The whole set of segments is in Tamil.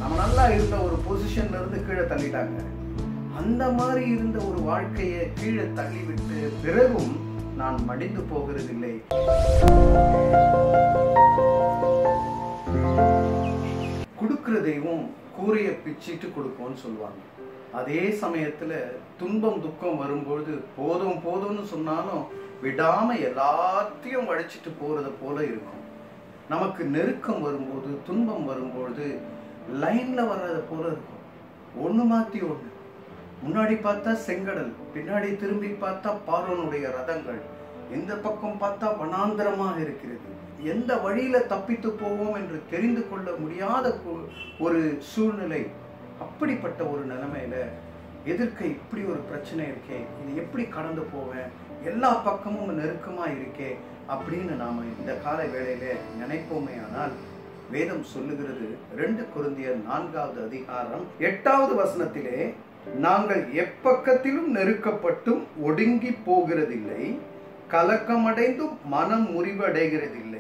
நம்ம நல்லா இருந்த ஒரு பொசிஷன்ல இருந்து கீழே தள்ளிட்டாங்க அந்த மாதிரி இருந்த ஒரு வாழ்க்கையை கீழே தள்ளிவிட்டு பிறகும் நான் மடிந்து போகிறதில்லை கொடுக்கிற தெய்வம் கூரையை பிச்சிட்டு கொடுக்கும்னு சொல்லுவாங்க அதே சமயத்துல துன்பம் துக்கம் வரும்பொழுது போதும் போதும்னு சொன்னாலும் விடாம எல்லாத்தையும் வழிச்சிட்டு போறது போல இருக்கும் நமக்கு நெருக்கம் வரும்போது துன்பம் வரும்பொழுது லைன்ல வர்றது போல இருக்கும் ஒண்ணு மாத்தி ஒண்ணு முன்னாடி பார்த்தா செங்கடல் பின்னாடி திரும்பி பார்த்தா பார்வனுடைய ரதங்கள் இந்த பக்கம் பார்த்தா வனாந்தரமாக இருக்கிறது எந்த வழியில தப்பித்து போவோம் என்று தெரிந்து கொள்ள முடியாத கு- ஒரு சூழ்நிலை அப்படிப்பட்ட ஒரு நிலைமையில எதிர்க்க இப்படி ஒரு பிரச்சனை இருக்கே இது எப்படி கடந்து போவேன் எல்லா பக்கமும் நெருக்கமா இருக்கே அப்படின்னு நாம இந்த கால வேளையில நினைப்போமே ஆனால் வேதம் சொல்லுகிறது ரெண்டு குருந்தியர் நான்காவது அதிகாரம் எட்டாவது வசனத்திலே நாங்கள் எப்பக்கத்திலும் நெருக்கப்பட்டும் ஒடுங்கி போகிறதில்லை கலக்கமடைந்தும் மனம் முறிவடைகிறதில்லை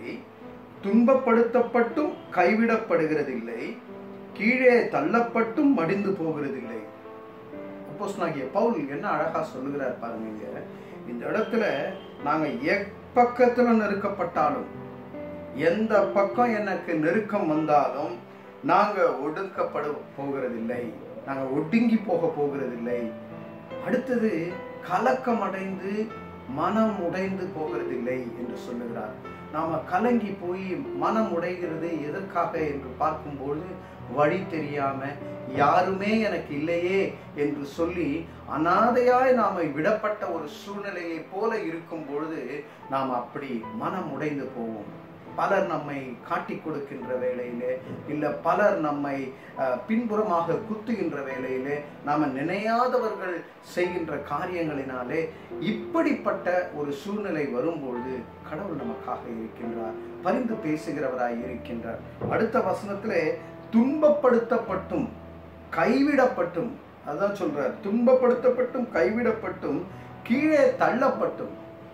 துன்பப்படுத்தப்பட்டும் கைவிடப்படுகிறதில்லை கீழே தள்ளப்பட்டும் மடிந்து போகிறதில்லை அப்போஸ்தலனாகிய பவுல் என்ன அழகா சொல்லுகிறார் பாருங்க இங்க. இந்த இடத்துல நாங்க எப்பக்கத்துல நெருக்கப்பட்டாலும் எந்த பக்கம் எனக்கு நெருக்கம் வந்தாலும் நாங்க ஒடுக்கப்பட போகிறதில்லை நாங்க ஒடுங்கி போக போகிறதில்லை அடுத்தது கலக்கம் அடைந்து மனம் உடைந்து போகிறதில்லை என்று சொல்லுகிறார் நாம கலங்கி போய் மனம் உடைகிறது எதற்காக என்று பார்க்கும்போது வழி தெரியாம யாருமே எனக்கு இல்லையே என்று சொல்லி அனாதையாய் நாம விடப்பட்ட ஒரு சூழ்நிலையை போல இருக்கும் பொழுது நாம் அப்படி மனம் உடைந்து போவோம் பலர் நம்மை காட்டி கொடுக்கின்ற வேளையிலே இல்ல பலர் நம்மை அஹ், பின்புறமாக குத்துகின்ற வேளையிலே நாம நினையாதவர்கள் செய்கின்ற காரியங்களினாலே இப்படிப்பட்ட ஒரு சூழ்நிலை வரும்பொழுது கடவுள் நமக்காக இருக்கின்றார் பரிந்து பேசுகிறவராய் இருக்கின்றார் அடுத்த வசனத்திலே துன்பப்படுத்தப்பட்டும் கைவிடப்பட்டும் அதான் சொல்றார் துன்பப்படுத்தப்பட்டும் கைவிடப்பட்டும் கீழே தள்ளப்பட்டும்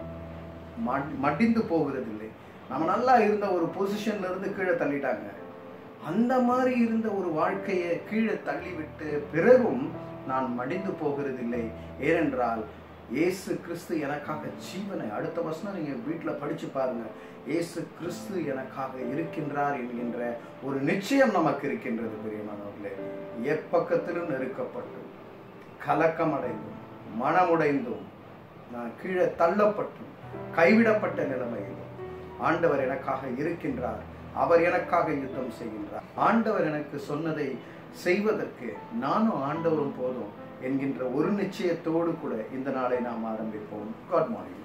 மடி- மடிந்து போகிறதில்லை நம்ம நல்லா இருந்த ஒரு பொசிஷன்ல இருந்து கீழே தள்ளிட்டாங்க அந்த மாதிரி இருந்த ஒரு வாழ்க்கையை கீழே தள்ளிவிட்டு பிறகும் நான் மடிந்து போகிறதில்லை ஏனென்றால் இயேசு கிறிஸ்து எனக்காக ஜீவனை அடுத்த வசனம் நீங்க வீட்டுல படிச்சு பாருங்க இயேசு கிறிஸ்து எனக்காக இருக்கின்றார் என்கின்ற ஒரு நிச்சயம் நமக்கு இருக்கின்றது பிரியமானவர்களே எப்பக்கத்திலும் நெருக்கப்பட்டும் கலக்கமடைந்தும் மனமுடைந்தும் நான் கீழே தள்ளப்பட்டும் கைவிடப்பட்ட நிலைமையிலும் ஆண்டவர் எனக்காக இருக்கின்றார் அவர் எனக்காக யுத்தம் செய்கின்றார் ஆண்டவர் எனக்கு சொன்னதை செய்வதற்கு நானும் ஆண்டவரும் போதும் என்கின்ற ஒரு நிச்சயத்தோடு கூட இந்த நாளை நாம் ஆரம்பிப்போம் காட் மார்னிங்